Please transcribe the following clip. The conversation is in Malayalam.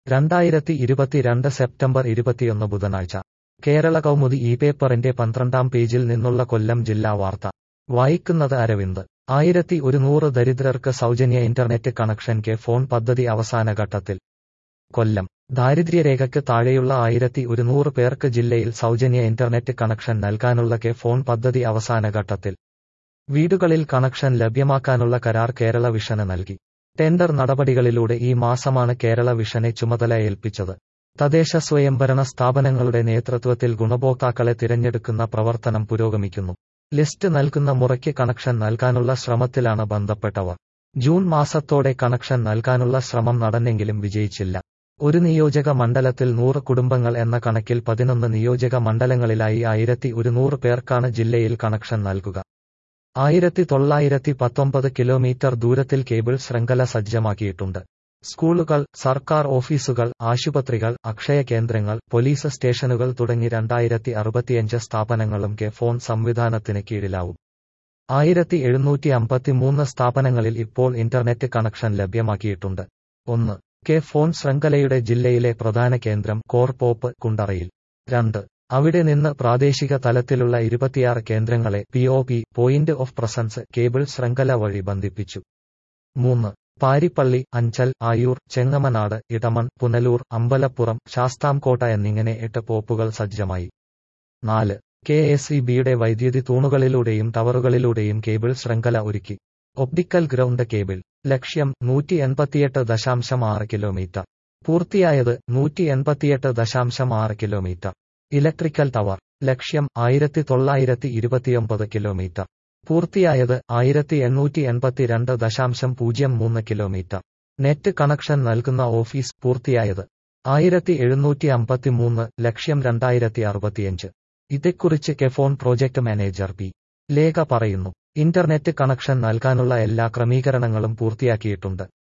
രണ്ടായിരത്തി ഇരുപത്തിരണ്ട് സെപ്റ്റംബർ ഇരുപത്തിയൊന്ന് ബുധനാഴ്ച കേരള കൗമുദി ഈ പേപ്പറിന്റെ പന്ത്രണ്ടാം പേജിൽ നിന്നുള്ള കൊല്ലം ജില്ലാ വാർത്ത വായിക്കുന്നത് അരവിന്ദ് ആയിരത്തി ഒരുന്നൂറ് ദരിദ്രർക്ക് സൗജന്യ ഇന്റർനെറ്റ് കണക്ഷൻ കെ ഫോൺ പദ്ധതി അവസാന ഘട്ടത്തിൽ കൊല്ലം ദാരിദ്ര്യരേഖയ്ക്ക് താഴെയുള്ള ആയിരത്തി ഒരുന്നൂറ് പേർക്ക് ജില്ലയിൽ സൗജന്യ ഇന്റർനെറ്റ് കണക്ഷൻ നൽകാനുള്ള കെ ഫോൺ പദ്ധതി അവസാന ഘട്ടത്തിൽ വീടുകളിൽ കണക്ഷൻ ലഭ്യമാക്കാനുള്ള കരാർ കേരള വിഷന് നൽകി ടെൻഡർ നടപടികളിലൂടെ ഈ മാസമാണ് കേരള വിഷനെ ചുമതല ഏൽപ്പിച്ചത് തദ്ദേശ സ്വയംഭരണ സ്ഥാപനങ്ങളുടെ നേതൃത്വത്തിൽ ഗുണഭോക്താക്കളെ തിരഞ്ഞെടുക്കുന്ന പ്രവർത്തനം പുരോഗമിക്കുന്നു ലിസ്റ്റ് നൽകുന്ന മുറയ്ക്ക് കണക്ഷൻ നൽകാനുള്ള ശ്രമത്തിലാണ് ബന്ധപ്പെട്ടവർ ജൂൺ മാസത്തോടെ കണക്ഷൻ നൽകാനുള്ള ശ്രമം നടന്നെങ്കിലും വിജയിച്ചില്ല ഒരു നിയോജക മണ്ഡലത്തിൽ നൂറ് കുടുംബങ്ങൾ എന്ന കണക്കിൽ പതിനൊന്ന് നിയോജക മണ്ഡലങ്ങളിലായി ആയിരത്തി ഒരുന്നൂറ് പേർക്കാണ് ജില്ലയിൽ കണക്ഷൻ നൽകുക ആയിരത്തി തൊള്ളായിരത്തി പത്തൊമ്പത് കിലോമീറ്റർ ദൂരത്തിൽ കേബിൾ ശൃംഖല സജ്ജമാക്കിയിട്ടുണ്ട് സ്കൂളുകൾ സർക്കാർ ഓഫീസുകൾ ആശുപത്രികൾ അക്ഷയ കേന്ദ്രങ്ങൾ പോലീസ് സ്റ്റേഷനുകൾ തുടങ്ങി രണ്ടായിരത്തി അറുപത്തിയഞ്ച് സ്ഥാപനങ്ങളും കെ ഫോൺ സംവിധാനത്തിന് കീഴിലാവും ആയിരത്തി എഴുന്നൂറ്റി അമ്പത്തിമൂന്ന് സ്ഥാപനങ്ങളിൽ ഇപ്പോൾ ഇന്റർനെറ്റ് കണക്ഷൻ ലഭ്യമാക്കിയിട്ടുണ്ട് ഒന്ന് കെ ഫോൺ ശൃംഖലയുടെ ജില്ലയിലെ പ്രധാന കേന്ദ്രം കോർപോപ്പ് കുണ്ടറയിൽ രണ്ട് അവിടെ നിന്ന് പ്രാദേശിക തലത്തിലുള്ള ഇരുപത്തിയാറ് കേന്ദ്രങ്ങളെ P O P point of presence cable ശൃംഖല വഴി ബന്ധിപ്പിച്ചു മൂന്ന് പാരിപ്പള്ളി അഞ്ചൽ ആയൂർ ചെങ്ങമനാട് ഇടമൺ പുനലൂർ അമ്പലപ്പുറം ശാസ്താംകോട്ട എന്നിങ്ങനെ എട്ട് പോപ്പുകൾ സജ്ജമായി നാല് കെ എസ് ഇ ബിയുടെ വൈദ്യുതി തൂണുകളിലൂടെയും ടവറുകളിലൂടെയും കേബിൾ ശൃംഖല ഒരുക്കി ഒപ്റ്റിക്കൽ ഗ്രൗണ്ട് കേബിൾ ലക്ഷ്യം നൂറ്റി എൺപത്തിയെട്ട് ദശാംശം ആറ് കിലോമീറ്റർ പൂർത്തിയായത് നൂറ്റി എൺപത്തിയെട്ട് ദശാംശം ആറ് കിലോമീറ്റർ ഇലക്ട്രിക്കൽ ടവർ ലക്ഷ്യം ആയിരത്തി തൊള്ളായിരത്തി ഇരുപത്തിയൊമ്പത് കിലോമീറ്റർ പൂർത്തിയായത് ആയിരത്തി എണ്ണൂറ്റി എൺപത്തിരണ്ട് ദശാംശം പൂജ്യം മൂന്ന് കിലോമീറ്റർ നെറ്റ് കണക്ഷൻ നൽകുന്ന ഓഫീസ് പൂർത്തിയായത് ആയിരത്തി എഴുന്നൂറ്റി അമ്പത്തിമൂന്ന് ലക്ഷ്യം രണ്ടായിരത്തി അറുപത്തിയഞ്ച് ഇതേക്കുറിച്ച് KFON project manager P Lekha പറയുന്നു ഇന്റർനെറ്റ് കണക്ഷൻ നൽകാനുള്ള എല്ലാ ക്രമീകരണങ്ങളും പൂർത്തിയാക്കിയിട്ടുണ്ട്